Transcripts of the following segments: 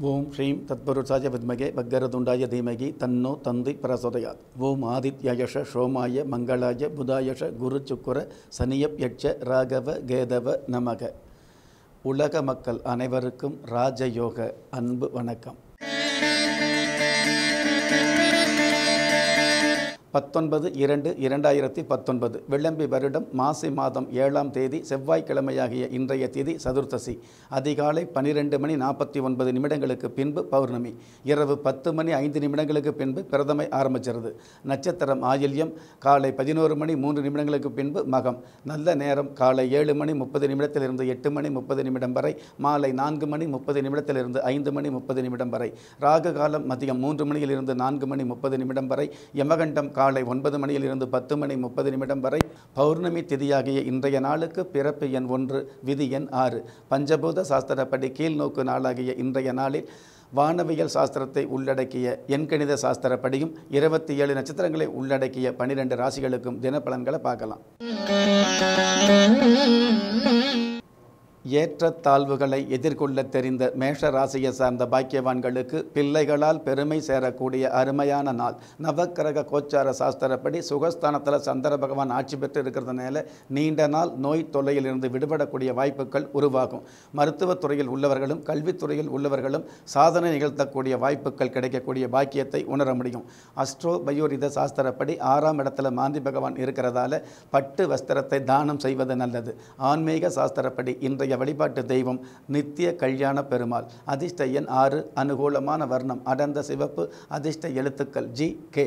ஓம் ஸ்ரீம் தத்புருஷாய வித்மகே பக்கரதுண்டாய தீமகி தன்னோ தந்தி பிரசோதயாத் ஓம் ஆதித்யயஷ சோமாய மங்களாய புதாயஷ குரு சுக்குர சனியப் யட்ச ராகவ கேதவ நமக உலக மக்கள் அனைவருக்கும் ராஜயோக அன்பு வணக்கம் பத்தொன்பது இரண்டு இரண்டாயிரத்தி பத்தொன்பது வெள்ளம்பி வருடம் மாசி மாதம் ஏழாம் தேதி செவ்வாய்க்கிழமையாகிய இன்றைய திதி சதுர்த்தசி அதிகாலை பனிரெண்டு மணி நாற்பத்தி ஒன்பது நிமிடங்களுக்கு பின்பு பௌர்ணமி இரவு பத்து மணி ஐந்து நிமிடங்களுக்கு பின்பு பிரதமை ஆரம்பிச்சிருது நட்சத்திரம் ஆயில்யம் காலை பதினோரு மணி மூன்று நிமிடங்களுக்கு பின்பு மகம் நல்ல நேரம் காலை ஏழு மணி முப்பது நிமிடத்திலிருந்து எட்டு மணி முப்பது நிமிடம் வரை மாலை நான்கு மணி முப்பது நிமிடத்திலிருந்து ஐந்து மணி முப்பது நிமிடம் வரை ராகு காலம் மதியம் மூன்று மணியிலிருந்து நான்கு மணி முப்பது நிமிடம் வரை யமகண்டம் காலை ஒன்பது மணியிலிருந்து பத்து மணி முப்பது நிமிடம் வரை பௌர்ணமி திதியாகிய இன்றைய நாளுக்கு பிறப்பு எண் ஒன்று விதி எண் ஆறு பஞ்சபூத சாஸ்திரப்படி கீழ்நோக்கு நாளாகிய இன்றைய நாளில் வானவியல் சாஸ்திரத்தை உள்ளடக்கிய எண்கணித சாஸ்திரப்படியும் இருபத்தி ஏழு நட்சத்திரங்களை உள்ளடக்கிய பனிரெண்டு ராசிகளுக்கும் தினப்பலன்களை பார்க்கலாம் ஏற்றத்தாழ்வுகளை எதிர்கொள்ள தெரிந்த மேஷ ராசியை சார்ந்த பாக்கியவான்களுக்கு பிள்ளைகளால் பெருமை சேரக்கூடிய அருமையான நாள் நவக்கிரக கோச்சார சாஸ்திரப்படி சுகஸ்தானத்தில் சந்திர பகவான் ஆட்சி பெற்று இருக்கிறதுனால நீண்ட நாள் நோய் தொல்லையிலிருந்து விடுபடக்கூடிய வாய்ப்புகள் உருவாகும் மருத்துவத் துறையில் உள்ளவர்களும் கல்வித்துறையில் உள்ளவர்களும் சாதனை நிகழ்த்தக்கூடிய வாய்ப்புகள் கிடைக்கக்கூடிய பாக்கியத்தை உணர முடியும் அஸ்ட்ரோ பயோரித சாஸ்திரப்படி ஆறாம் இடத்துல மாந்தி பகவான் இருக்கிறதால பட்டு வஸ்திரத்தை தானம் செய்வது நல்லது ஆன்மீக சாஸ்திரப்படி இன்றைய வழிபாட்டு தெய்வம் நித்திய கல்யாண பெருமாள் அதிர்ஷ்ட எண் ஆறு அனுகூலமான வர்ணம் அடர்ந்த சிவப்பு அதிர்ஷ்ட எழுத்துக்கள் ஜி கே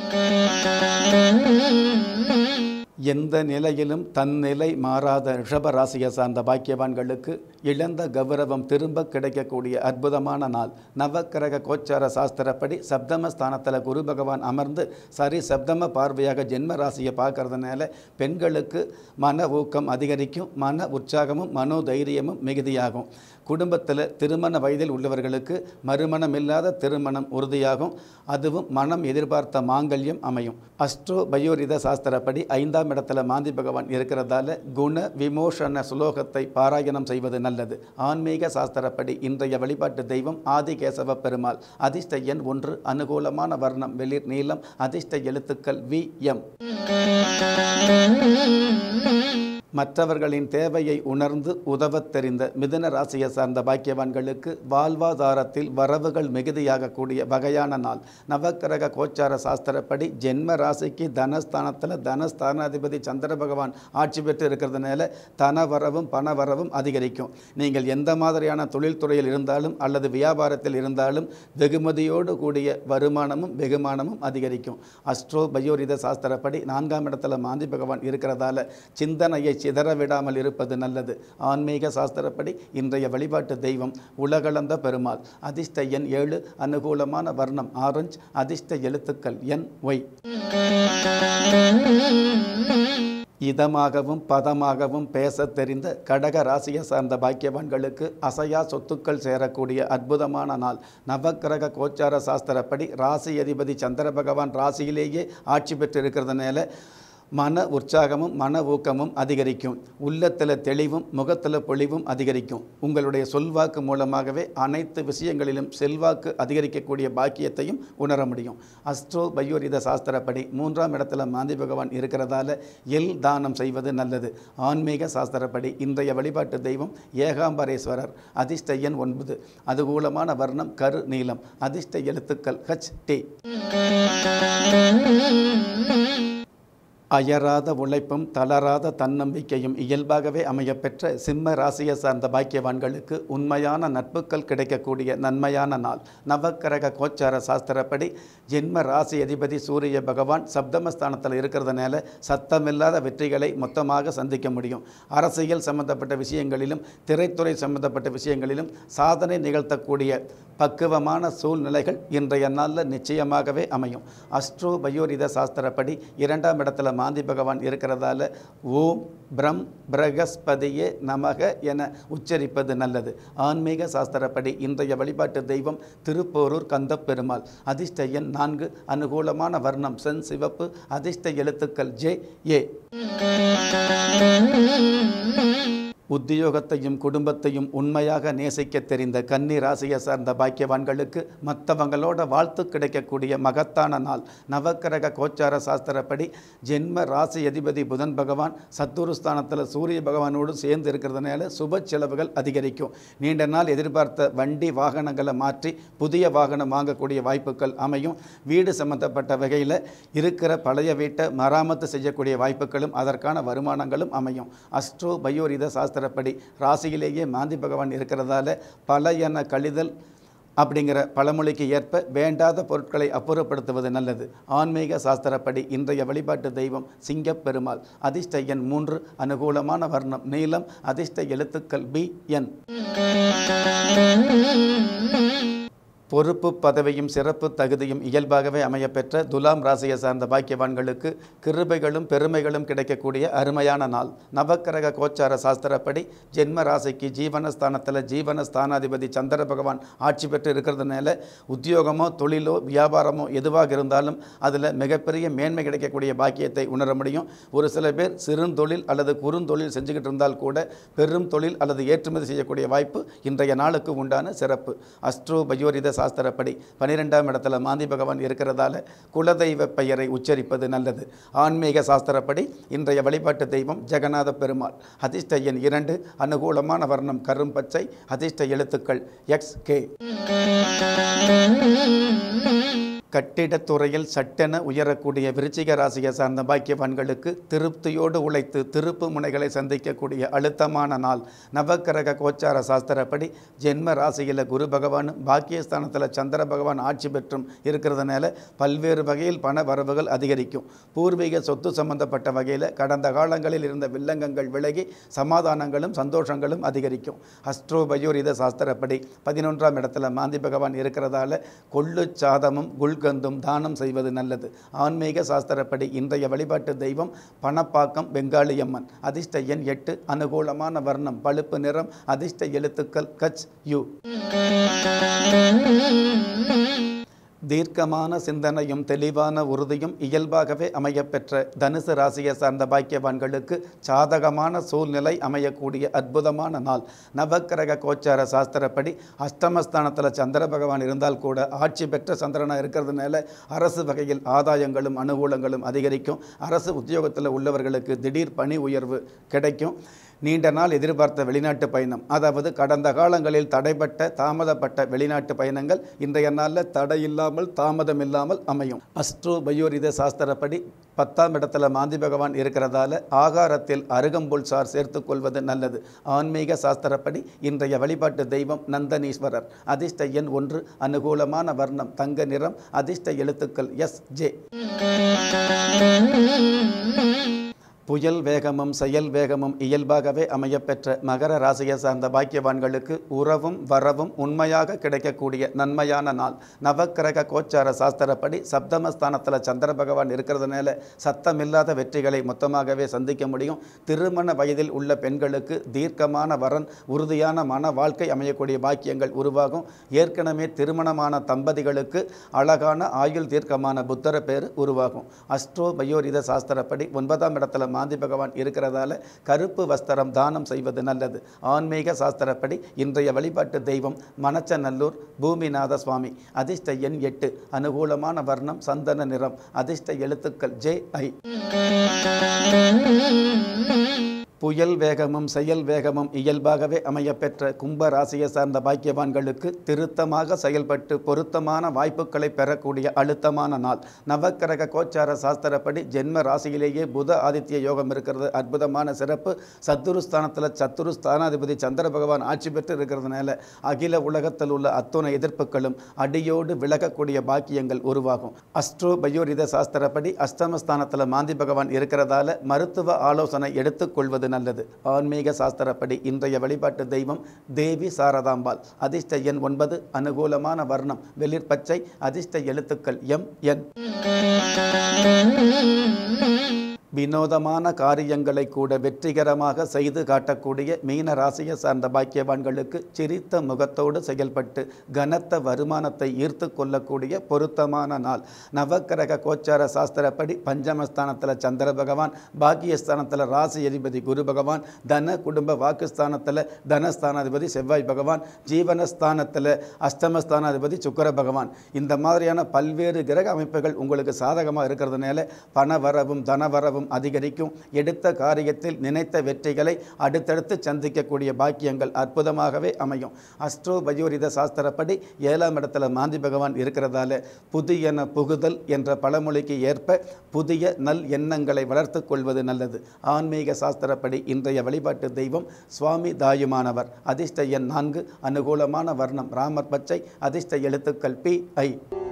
எந்த நிலையிலும் தன் நிலை மாறாத ரிஷப ராசியை சார்ந்த பாக்கியவான்களுக்கு இழந்த கௌரவம் திரும்ப கிடைக்கக்கூடிய அற்புதமான நாள் நவக்கிரக கோச்சார சாஸ்திரப்படி சப்தம ஸ்தானத்தில் குரு பகவான் அமர்ந்து சரி சப்தம பார்வையாக ஜென்ம ராசியை பார்க்கறதுனால பெண்களுக்கு மன ஊக்கம் அதிகரிக்கும் மன உற்சாகமும் மனோதைரியமும் மிகுதியாகும் குடும்பத்தில் திருமண வயதில் உள்ளவர்களுக்கு மறுமணம் இல்லாத திருமணம் உறுதியாகும் அதுவும் மனம் எதிர்பார்த்த மாங்கல்யம் அமையும் அஸ்ட்ரோ பயோரித சாஸ்திரப்படி ஐந்தாம் இடத்துல மாந்தி பகவான் இருக்கிறதால குண விமோசன சுலோகத்தை பாராயணம் செய்வது நல்லது ஆன்மீக சாஸ்திரப்படி இன்றைய வழிபாட்டு தெய்வம் ஆதிகேசவ பெருமாள் அதிர்ஷ்ட எண் ஒன்று அனுகூலமான வர்ணம் வெளிர் நீளம் அதிர்ஷ்ட எழுத்துக்கள் வி எம் மற்றவர்களின் தேவையை உணர்ந்து உதவத் தெரிந்த மிதுன ராசியை சார்ந்த பாக்கியவான்களுக்கு வாழ்வாதாரத்தில் வரவுகள் மிகுதியாகக்கூடிய வகையான நாள் நவக்கிரக கோச்சார சாஸ்திரப்படி ஜென்ம ராசிக்கு தனஸ்தானத்தில் தனஸ்தானாதிபதி சந்திர பகவான் ஆட்சி பெற்று இருக்கிறதுனால தன வரவும் பண வரவும் அதிகரிக்கும் நீங்கள் எந்த மாதிரியான தொழில்துறையில் இருந்தாலும் அல்லது வியாபாரத்தில் இருந்தாலும் வெகுமதியோடு கூடிய வருமானமும் வெகுமானமும் அதிகரிக்கும் அஸ்ட்ரோ பயோரித சாஸ்திரப்படி நான்காம் இடத்துல மாந்தி பகவான் இருக்கிறதால சிந்தனையை சிதற விடாமல் இருப்பது நல்லது ஆன்மீக சாஸ்திரப்படி இன்றைய வழிபாட்டு தெய்வம் உலகளந்த பெருமாள் அதிர்ஷ்ட எண் ஏழு அனுகூலமான வர்ணம் ஆரஞ்சு அதிர்ஷ்ட எழுத்துக்கள் என் ஒய் இதமாகவும் பதமாகவும் பேசத் தெரிந்த கடக ராசியை சார்ந்த பாக்கியவான்களுக்கு அசையா சொத்துக்கள் சேரக்கூடிய அற்புதமான நாள் நவக்கிரக கோச்சார சாஸ்திரப்படி ராசி அதிபதி சந்திர பகவான் ராசியிலேயே ஆட்சி பெற்று இருக்கிறதுனால மன உற்சாகமும் மன ஊக்கமும் அதிகரிக்கும் உள்ளத்தில் தெளிவும் முகத்தில் பொலிவும் அதிகரிக்கும் உங்களுடைய சொல்வாக்கு மூலமாகவே அனைத்து விஷயங்களிலும் செல்வாக்கு அதிகரிக்கக்கூடிய பாக்கியத்தையும் உணர முடியும் அஸ்ட்ரோ பயோரித சாஸ்திரப்படி மூன்றாம் இடத்துல மாந்தி பகவான் இருக்கிறதால எல் தானம் செய்வது நல்லது ஆன்மீக சாஸ்திரப்படி இன்றைய வழிபாட்டு தெய்வம் ஏகாம்பரேஸ்வரர் அதிர்ஷ்ட எண் ஒன்பது அதுகூலமான வர்ணம் கரு நீளம் அதிர்ஷ்ட எழுத்துக்கள் ஹச் டி அயராத உழைப்பும் தளராத தன்னம்பிக்கையும் இயல்பாகவே அமையப்பெற்ற சிம்ம ராசியை சார்ந்த பாக்கியவான்களுக்கு உண்மையான நட்புகள் கிடைக்கக்கூடிய நன்மையான நாள் நவக்கிரக கோச்சார சாஸ்திரப்படி ஜென்ம ராசி அதிபதி சூரிய பகவான் சப்தமஸ்தானத்தில் இருக்கிறதுனால சத்தமில்லாத வெற்றிகளை மொத்தமாக சந்திக்க முடியும் அரசியல் சம்பந்தப்பட்ட விஷயங்களிலும் திரைத்துறை சம்பந்தப்பட்ட விஷயங்களிலும் சாதனை நிகழ்த்தக்கூடிய பக்குவமான சூழ்நிலைகள் இன்றைய நாளில் நிச்சயமாகவே அமையும் அஸ்ட்ரோ பயோரித சாஸ்திரப்படி இரண்டாம் இடத்துல மாந்தி பகவான் இருக்கிறதால ஓம் பிரம் பிரகஸ்பதியே நமக என உச்சரிப்பது நல்லது ஆன்மீக சாஸ்திரப்படி இன்றைய வழிபாட்டு தெய்வம் திருப்போரூர் கந்தப்பெருமாள் அதிர்ஷ்ட எண் நான்கு அனுகூலமான வர்ணம் சென் சிவப்பு அதிர்ஷ்ட எழுத்துக்கள் ஜே ஏ உத்தியோகத்தையும் குடும்பத்தையும் உண்மையாக நேசிக்க தெரிந்த கன்னி ராசியை சார்ந்த பாக்கியவான்களுக்கு மற்றவங்களோட வாழ்த்து கிடைக்கக்கூடிய மகத்தான நாள் நவக்கிரக கோச்சார சாஸ்திரப்படி ஜென்ம ராசி அதிபதி புதன் பகவான் சத்துருஸ்தானத்தில் சூரிய பகவானோடு சேர்ந்து இருக்கிறதுனால சுப செலவுகள் அதிகரிக்கும் நீண்ட நாள் எதிர்பார்த்த வண்டி வாகனங்களை மாற்றி புதிய வாகனம் வாங்கக்கூடிய வாய்ப்புகள் அமையும் வீடு சம்பந்தப்பட்ட வகையில் இருக்கிற பழைய வீட்டை மராமத்து செய்யக்கூடிய வாய்ப்புகளும் அதற்கான வருமானங்களும் அமையும் அஸ்ட்ரோ பயோரித சாஸ்திரப்படி ராசியிலேயே மாந்தி பகவான் இருக்கிறதால பல என கழிதல் அப்படிங்கிற பழமொழிக்கு ஏற்ப வேண்டாத பொருட்களை அப்புறப்படுத்துவது நல்லது ஆன்மீக சாஸ்திரப்படி இன்றைய வழிபாட்டு தெய்வம் சிங்கப் பெருமாள் அதிர்ஷ்ட எண் மூன்று அனுகூலமான வர்ணம் நீளம் அதிர்ஷ்ட எழுத்துக்கள் பி என் பொறுப்பு பதவியும் சிறப்பு தகுதியும் இயல்பாகவே அமையப்பெற்ற துலாம் ராசியை சார்ந்த பாக்கியவான்களுக்கு கிருபைகளும் பெருமைகளும் கிடைக்கக்கூடிய அருமையான நாள் நவக்கிரக கோச்சார சாஸ்திரப்படி ஜென்ம ராசிக்கு ஜீவனஸ்தானத்தில் ஜீவன ஸ்தானாதிபதி சந்திர பகவான் ஆட்சி பெற்று இருக்கிறதுனால உத்தியோகமோ தொழிலோ வியாபாரமோ எதுவாக இருந்தாலும் அதில் மிகப்பெரிய மேன்மை கிடைக்கக்கூடிய பாக்கியத்தை உணர முடியும் ஒரு சில பேர் சிறுந்தொழில் அல்லது குறுந்தொழில் செஞ்சுக்கிட்டு இருந்தால் கூட பெரும் தொழில் அல்லது ஏற்றுமதி செய்யக்கூடிய வாய்ப்பு இன்றைய நாளுக்கு உண்டான சிறப்பு அஸ்ட்ரோ பயோரித சாஸ்திரப்படி பனிரெண்டாம் இடத்துல மாந்தி பகவான் இருக்கிறதால குலதெய்வ பெயரை உச்சரிப்பது நல்லது ஆன்மீக சாஸ்திரப்படி இன்றைய வழிபாட்டு தெய்வம் ஜெகநாத பெருமாள் அதிர்ஷ்ட எண் இரண்டு அனுகூலமான வர்ணம் கரும் பச்சை அதிர்ஷ்ட எழுத்துக்கள் எக்ஸ் கே கட்டிடத்துறையில் சட்டென உயரக்கூடிய விருச்சிக ராசியை சார்ந்த பாக்கியவான்களுக்கு திருப்தியோடு உழைத்து திருப்பு முனைகளை சந்திக்கக்கூடிய அழுத்தமான நாள் நவக்கிரக கோச்சார சாஸ்திரப்படி ஜென்ம ராசியில் குரு பகவானும் பாக்கியஸ்தானத்தில் சந்திர பகவான் ஆட்சி பெற்றும் இருக்கிறதுனால பல்வேறு வகையில் பண வரவுகள் அதிகரிக்கும் பூர்வீக சொத்து சம்பந்தப்பட்ட வகையில் கடந்த காலங்களில் இருந்த வில்லங்கங்கள் விலகி சமாதானங்களும் சந்தோஷங்களும் அதிகரிக்கும் அஸ்ட்ரோ பயோரித சாஸ்திரப்படி பதினொன்றாம் இடத்துல மாந்தி பகவான் இருக்கிறதால கொள்ளு சாதமும் குல்கந்தும் தானம் செய்வது நல்லது ஆன்மீக சாஸ்திரப்படி இன்றைய வழிபாட்டு தெய்வம் பணப்பாக்கம் பெங்காளியம்மன் அதிர்ஷ்ட எண் எட்டு அனுகூலமான வர்ணம் பழுப்பு நிறம் அதிர்ஷ்ட எழுத்துக்கள் கச் யூ தீர்க்கமான சிந்தனையும் தெளிவான உறுதியும் இயல்பாகவே அமையப்பெற்ற தனுசு ராசியை சார்ந்த பாக்கியவான்களுக்கு சாதகமான சூழ்நிலை அமையக்கூடிய அற்புதமான நாள் நவக்கிரக கோச்சார சாஸ்திரப்படி அஷ்டமஸ்தானத்தில் சந்திர பகவான் இருந்தால் கூட ஆட்சி பெற்ற சந்திரனாக இருக்கிறதுனால அரசு வகையில் ஆதாயங்களும் அனுகூலங்களும் அதிகரிக்கும் அரசு உத்தியோகத்தில் உள்ளவர்களுக்கு திடீர் பணி உயர்வு கிடைக்கும் நீண்ட நாள் எதிர்பார்த்த வெளிநாட்டு பயணம் அதாவது கடந்த காலங்களில் தடைப்பட்ட தாமதப்பட்ட வெளிநாட்டு பயணங்கள் இன்றைய நாளில் தடை இல்லாமல் தாமதம் இல்லாமல் அமையும் அஸ்ட்ரோ பயோரித சாஸ்திரப்படி பத்தாம் இடத்துல மாந்தி பகவான் இருக்கிறதால ஆகாரத்தில் அருகம்புல் சார் சேர்த்துக் கொள்வது நல்லது ஆன்மீக சாஸ்திரப்படி இன்றைய வழிபாட்டு தெய்வம் நந்தனீஸ்வரர் அதிர்ஷ்ட எண் ஒன்று அனுகூலமான வர்ணம் தங்க நிறம் அதிர்ஷ்ட எழுத்துக்கள் எஸ் ஜே புயல் வேகமும் செயல் வேகமும் இயல்பாகவே அமையப்பெற்ற மகர ராசியை சார்ந்த பாக்கியவான்களுக்கு உறவும் வரவும் உண்மையாக கிடைக்கக்கூடிய நன்மையான நாள் நவக்கிரக கோச்சார சாஸ்திரப்படி சப்தமஸ்தானத்தில் சந்திர பகவான் இருக்கிறதுனால சத்தமில்லாத வெற்றிகளை மொத்தமாகவே சந்திக்க முடியும் திருமண வயதில் உள்ள பெண்களுக்கு தீர்க்கமான வரன் உறுதியான மன வாழ்க்கை அமையக்கூடிய பாக்கியங்கள் உருவாகும் ஏற்கனவே திருமணமான தம்பதிகளுக்கு அழகான ஆயுள் தீர்க்கமான புத்தர பேர் உருவாகும் அஸ்ட்ரோ பயோரித சாஸ்திரப்படி ஒன்பதாம் இடத்துல மாந்தி பகவான் இருக்கிறதால கருப்பு வஸ்திரம் தானம் செய்வது நல்லது ஆன்மீக சாஸ்திரப்படி இன்றைய வழிபாட்டு தெய்வம் மணச்சநல்லூர் பூமிநாத சுவாமி அதிர்ஷ்ட எண் எட்டு அனுகூலமான வர்ணம் சந்தன நிறம் அதிர்ஷ்ட எழுத்துக்கள் ஜே ஐ புயல் வேகமும் செயல் வேகமும் இயல்பாகவே அமையப்பெற்ற கும்ப ராசியை சார்ந்த பாக்கியவான்களுக்கு திருத்தமாக செயல்பட்டு பொருத்தமான வாய்ப்புகளை பெறக்கூடிய அழுத்தமான நாள் நவக்கிரக கோச்சார சாஸ்திரப்படி ஜென்ம ராசியிலேயே புத ஆதித்ய யோகம் இருக்கிறது அற்புதமான சிறப்பு சத்துருஸ்தானத்தில் சத்துரு ஸ்தானாதிபதி சந்திர பகவான் ஆட்சி பெற்று இருக்கிறதுனால அகில உலகத்தில் உள்ள அத்துணை எதிர்ப்புகளும் அடியோடு விலகக்கூடிய பாக்கியங்கள் உருவாகும் அஸ்ட்ரோ பயோரித சாஸ்திரப்படி அஷ்டமஸ்தானத்தில் மாந்தி பகவான் இருக்கிறதால மருத்துவ ஆலோசனை எடுத்துக்கொள்வது நல்லது ஆன்மீக சாஸ்திரப்படி இன்றைய வழிபாட்டு தெய்வம் தேவி சாரதாம்பாள் அதிர்ஷ்ட எண் ஒன்பது அனுகூலமான வர்ணம் வெளிர் பச்சை அதிர்ஷ்ட எழுத்துக்கள் எம் என் வினோதமான காரியங்களை கூட வெற்றிகரமாக செய்து காட்டக்கூடிய மீன ராசியை சார்ந்த பாக்கியவான்களுக்கு சிரித்த முகத்தோடு செயல்பட்டு கனத்த வருமானத்தை ஈர்த்து கொள்ளக்கூடிய பொருத்தமான நாள் நவக்கிரக கோச்சார சாஸ்திரப்படி பஞ்சமஸ்தானத்தில் சந்திர பகவான் பாக்கியஸ்தானத்தில் ராசி அதிபதி குரு பகவான் தன குடும்ப வாக்குஸ்தானத்தில் தனஸ்தானாதிபதி செவ்வாய் பகவான் ஜீவனஸ்தானத்தில் அஷ்டமஸ்தானாதிபதி சுக்கர பகவான் இந்த மாதிரியான பல்வேறு கிரக அமைப்புகள் உங்களுக்கு சாதகமாக இருக்கிறதுனால பண வரவும் தன வரவும் அதிகரிக்கும் எடுத்த காரியத்தில் நினைத்த வெற்றிகளை அடுத்தடுத்து சந்திக்கக்கூடிய பாக்கியங்கள் அற்புதமாகவே அமையும் அஸ்ட்ரோ பயோரித சாஸ்திரப்படி ஏழாம் இடத்துல மாந்தி பகவான் இருக்கிறதால புதியன புகுதல் என்ற பழமொழிக்கு ஏற்ப புதிய நல் எண்ணங்களை வளர்த்து கொள்வது நல்லது ஆன்மீக சாஸ்திரப்படி இன்றைய வழிபாட்டு தெய்வம் சுவாமி தாயுமானவர் அதிர்ஷ்ட எண் நான்கு அனுகூலமான வர்ணம் ராமர் பச்சை அதிர்ஷ்ட எழுத்துக்கள் பி ஐ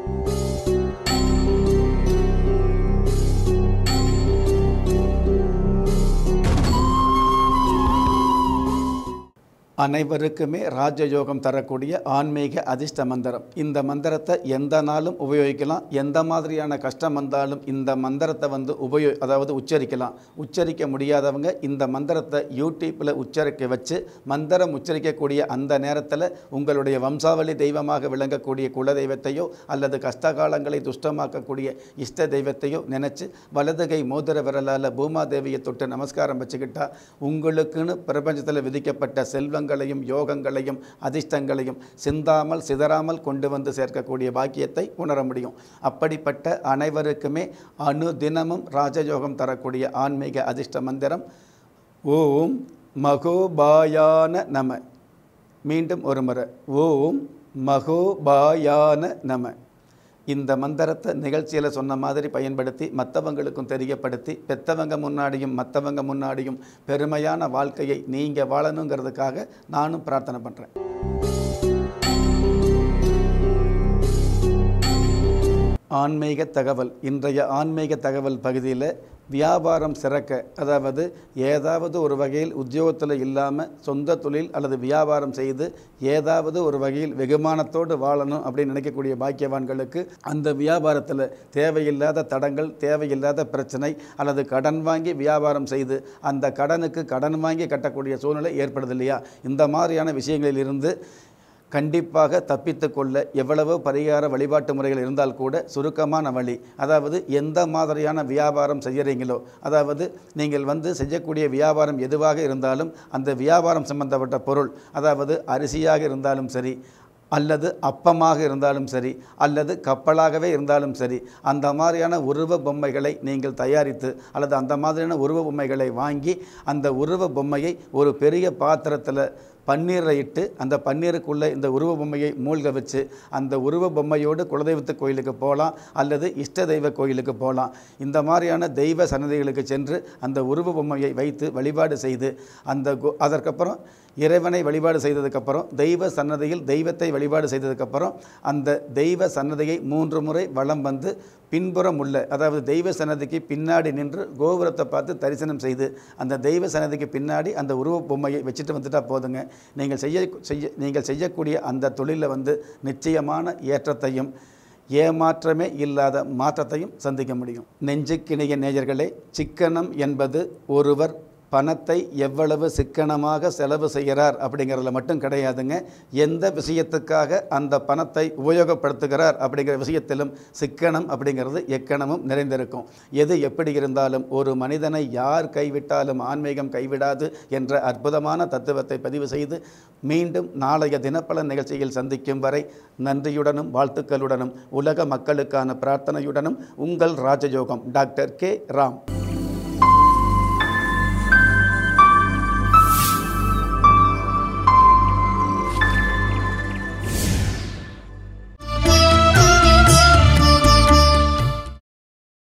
அனைவருக்குமே ராஜயோகம் தரக்கூடிய ஆன்மீக அதிர்ஷ்ட மந்திரம் இந்த மந்திரத்தை எந்த நாளும் உபயோகிக்கலாம் எந்த மாதிரியான கஷ்டம் வந்தாலும் இந்த மந்திரத்தை வந்து உபயோ அதாவது உச்சரிக்கலாம் உச்சரிக்க முடியாதவங்க இந்த மந்திரத்தை யூடியூப்பில் உச்சரிக்க வச்சு மந்திரம் உச்சரிக்கக்கூடிய அந்த நேரத்தில் உங்களுடைய வம்சாவளி தெய்வமாக விளங்கக்கூடிய குல தெய்வத்தையோ அல்லது கஷ்டகாலங்களை துஷ்டமாக்கக்கூடிய இஷ்ட தெய்வத்தையோ நினச்சி வலதுகை மோதிர விரலால் பூமாதேவியை தொட்டு நமஸ்காரம் வச்சுக்கிட்டா உங்களுக்குன்னு பிரபஞ்சத்தில் விதிக்கப்பட்ட செல்வங்களையும் யோகங்களையும் அதிர்ஷ்டங்களையும் சிந்தாமல் சிதறாமல் கொண்டு வந்து சேர்க்கக்கூடிய பாக்கியத்தை உணர முடியும் அப்படிப்பட்ட அனைவருக்குமே அனுதினமும் ராஜயோகம் தரக்கூடிய ஆன்மீக அதிர்ஷ்ட மந்திரம் ஓம் மகோபாயான நம மீண்டும் ஒரு முறை ஓம் மகோபாயான நம இந்த மந்திரத்தை நிகழ்ச்சியில் சொன்ன மாதிரி பயன்படுத்தி மற்றவங்களுக்கும் தெரியப்படுத்தி பெத்தவங்க முன்னாடியும் மற்றவங்க முன்னாடியும் பெருமையான வாழ்க்கையை நீங்கள் வாழணுங்கிறதுக்காக நானும் பிரார்த்தனை பண்ணுறேன் ஆன்மீக தகவல் இன்றைய ஆன்மீக தகவல் பகுதியில் வியாபாரம் சிறக்க அதாவது ஏதாவது ஒரு வகையில் உத்தியோகத்தில் இல்லாமல் சொந்த தொழில் அல்லது வியாபாரம் செய்து ஏதாவது ஒரு வகையில் வெகுமானத்தோடு வாழணும் அப்படின்னு நினைக்கக்கூடிய பாக்கியவான்களுக்கு அந்த வியாபாரத்தில் தேவையில்லாத தடங்கள் தேவையில்லாத பிரச்சனை அல்லது கடன் வாங்கி வியாபாரம் செய்து அந்த கடனுக்கு கடன் வாங்கி கட்டக்கூடிய சூழ்நிலை ஏற்படுது இல்லையா இந்த மாதிரியான விஷயங்களில் இருந்து கண்டிப்பாக தப்பித்து கொள்ள எவ்வளவோ பரிகார வழிபாட்டு முறைகள் இருந்தால் கூட சுருக்கமான வழி அதாவது எந்த மாதிரியான வியாபாரம் செய்கிறீங்களோ அதாவது நீங்கள் வந்து செய்யக்கூடிய வியாபாரம் எதுவாக இருந்தாலும் அந்த வியாபாரம் சம்பந்தப்பட்ட பொருள் அதாவது அரிசியாக இருந்தாலும் சரி அல்லது அப்பமாக இருந்தாலும் சரி அல்லது கப்பலாகவே இருந்தாலும் சரி அந்த மாதிரியான உருவ பொம்மைகளை நீங்கள் தயாரித்து அல்லது அந்த மாதிரியான உருவ பொம்மைகளை வாங்கி அந்த உருவ பொம்மையை ஒரு பெரிய பாத்திரத்தில் பன்னீரை இட்டு அந்த பன்னீருக்குள்ளே இந்த உருவ பொம்மையை மூழ்க வச்சு அந்த உருவ பொம்மையோடு குலதெய்வத்து கோயிலுக்கு போகலாம் அல்லது இஷ்ட தெய்வ கோயிலுக்கு போகலாம் இந்த மாதிரியான தெய்வ சன்னதிகளுக்கு சென்று அந்த உருவ பொம்மையை வைத்து வழிபாடு செய்து அந்த கோ- அதற்கப்புறம் இறைவனை வழிபாடு செய்ததுக்கப்புறம் தெய்வ சன்னதியில் தெய்வத்தை வழிபாடு செய்ததுக்கப்புறம் அந்த தெய்வ சன்னதியை மூன்று முறை வலம் வந்து பின்புறம் உள்ள அதாவது தெய்வ சன்னதிக்கு பின்னாடி நின்று கோபுரத்தை பார்த்து தரிசனம் செய்து அந்த தெய்வ சன்னதிக்கு பின்னாடி அந்த உருவ பொம்மையை வச்சுட்டு வந்துட்டா போதுங்க நீங்கள் செய்ய செய்ய நீங்கள் செய்யக்கூடிய அந்த தொழிலில் வந்து நிச்சயமான ஏற்றத்தையும் ஏமாற்றமே இல்லாத மாற்றத்தையும் சந்திக்க முடியும் நெஞ்சுக்கிணைய நேயர்களே சிக்கனம் என்பது ஒருவர் பணத்தை எவ்வளவு சிக்கனமாக செலவு செய்கிறார் அப்படிங்கிறதுல மட்டும் கிடையாதுங்க எந்த விஷயத்துக்காக அந்த பணத்தை உபயோகப்படுத்துகிறார் அப்படிங்கிற விஷயத்திலும் சிக்கனம் அப்படிங்கிறது எக்கணமும் நிறைந்திருக்கும் எது எப்படி இருந்தாலும் ஒரு மனிதனை யார் கைவிட்டாலும் ஆன்மீகம் கைவிடாது என்ற அற்புதமான தத்துவத்தை பதிவு செய்து மீண்டும் நாளைய தினப்பலன் நிகழ்ச்சியில் சந்திக்கும் வரை நன்றியுடனும் வாழ்த்துக்களுடனும் உலக மக்களுக்கான பிரார்த்தனையுடனும் உங்கள் ராஜயோகம் டாக்டர் கே ராம்